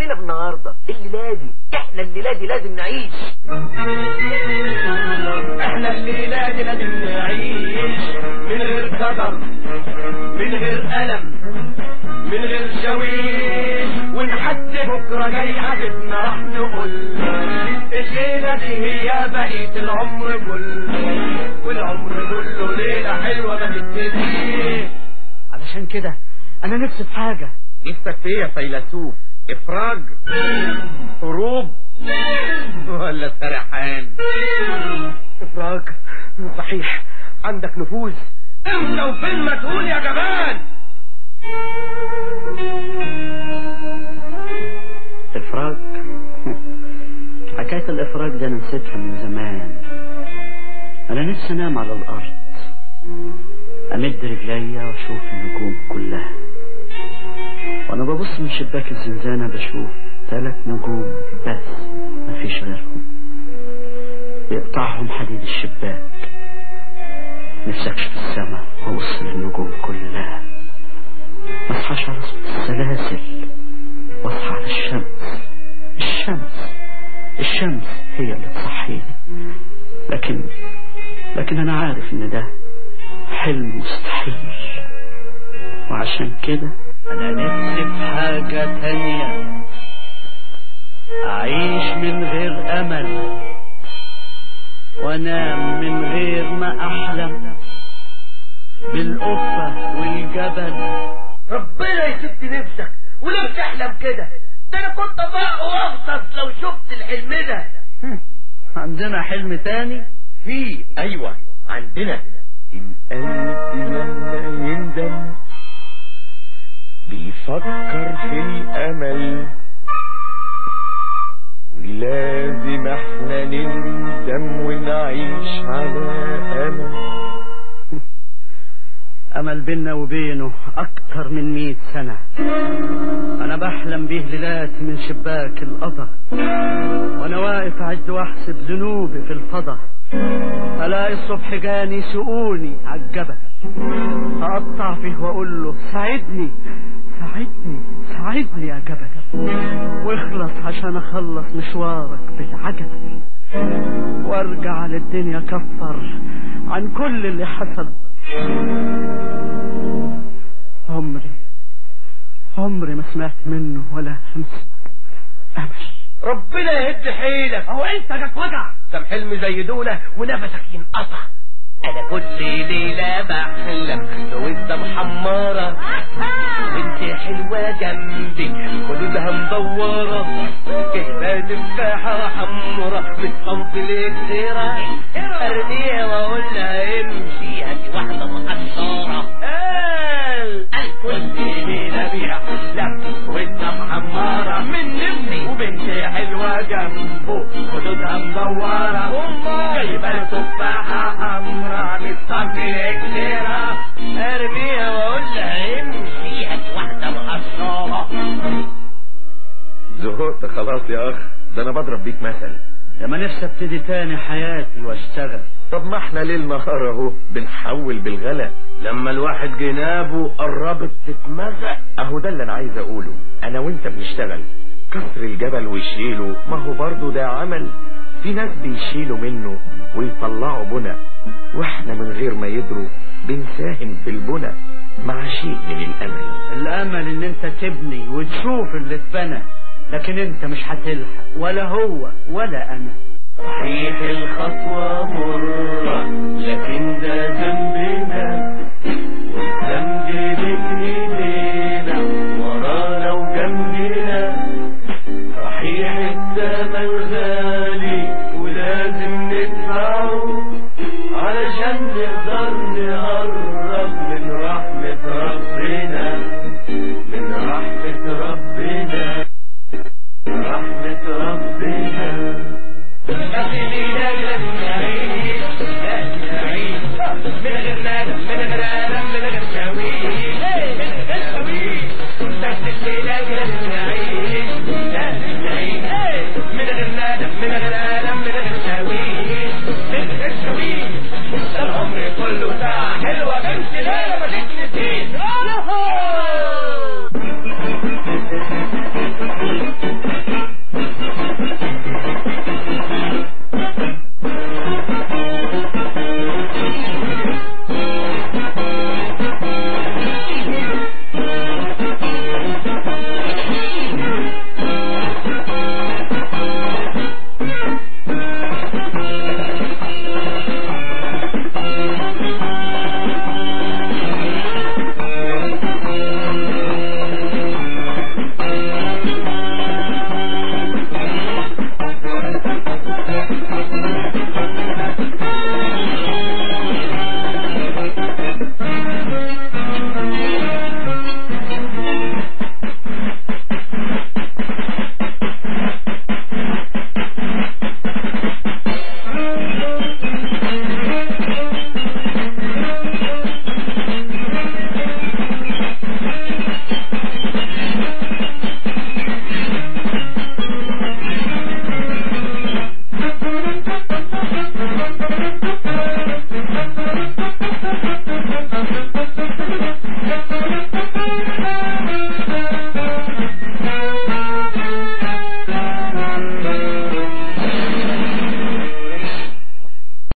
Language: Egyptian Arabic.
علينا بالنهاردة الليلة دي احنا الليلة دي لازم نعيش احنا الليلة دي لازم نعيش من غير قدر من غير ألم من غير شويش ونحد بكرة جاي عجبنا راح نقول الليلة دي هي بقية العمر كله والعمر كله ليلة حلوة ما تبتديش علشان كده انا نفسي في حاجة نفسك في ايه يا فيلسوف افراج هروب ولا سرحان افراج صحيح عندك نفوذ امتى وفين ما تقول يا جبان افراج حكاية الافراج دي انا نسيتها من زمان انا نفسي انام على الارض امد رجليا واشوف النجوم كلها وانا ببص من شباك الزنزانة بشوف ثلاث نجوم بس مفيش غيرهم بيقطعهم حديد الشباك نفسي اكشف السماء وابص للنجوم كلها مصحاش على صوت السلاسل واصحى على الشمس الشمس الشمس هي اللي تصحيني لكن لكن انا عارف ان ده حلم مستحيل وعشان كده انا نفسي في حاجة تانية اعيش من غير امل وانام من غير ما احلم بالقفة والجبل ربنا يسد نفسك وليه بتحلم كده ده انا كنت بقى واغطس لو شفت الحلم ده عندنا حلم تاني في ايوه عندنا القلب لما يندم بيفكر في الأمل ولازم احنا نندم ونعيش على أمل امل بينا وبينه اكتر من مئة سنة انا بحلم بيه ليلات من شباك القضا وانا واقف اعد واحسب ذنوبي في الفضا الاقي الصبح جاني يسوقوني عالجبل اقطع فيه واقول له ساعدني ساعدني ساعدني يا جبل واخلص عشان اخلص مشوارك بالعجل وارجع للدنيا كفر عن كل اللي حصل عمري عمري ما سمعت منه ولا همسة أمل ربنا يهد حيلك هو انت جاك وجع كم حلم زي دولة ونفسك ينقطع انا كل ليلة بحلم وانت محمرة وانت حلوة جنبي خدودها مدورة جايبة تفاحة حمرا من صنف الاكسرة ارميها واقول لها امشي هاتي واحدة مقشرة قال قال كل ليلة بيحلم وانت محمرة من نفسي وبنت حلوة جنبه خدودها مدورة جايبة تفاحة حمرا من صنف الاكسرة ارميها واقول لها امشي هاتي واحدة مقشرة زهقت خلاص يا أخ ده أنا بضرب بيك مثل لما نفسي ابتدي تاني حياتي واشتغل طب ما احنا ليل نهار اهو بنحول بالغلا لما الواحد جنابه قربت تتمزق اهو ده اللي انا عايز اقوله انا وانت بنشتغل كسر الجبل ويشيله ما هو برضه ده عمل في ناس بيشيلوا منه ويطلعوا بنا واحنا من غير ما يدروا بنساهم في البنا مع شيء من الامل الامل ان انت تبني وتشوف اللي اتبنى لكن انت مش هتلحق ولا هو ولا انا صحيح الخطوة مرة لكن ده ذنبنا والذنب بين ايدينا ورانا وجنبنا صحيح الثمن غالي ولازم ندفعه علشان نقدر نقرب من رحمة ربنا من رحمة ربنا رحمة ربنا العمر كله ساعة حلوة بنت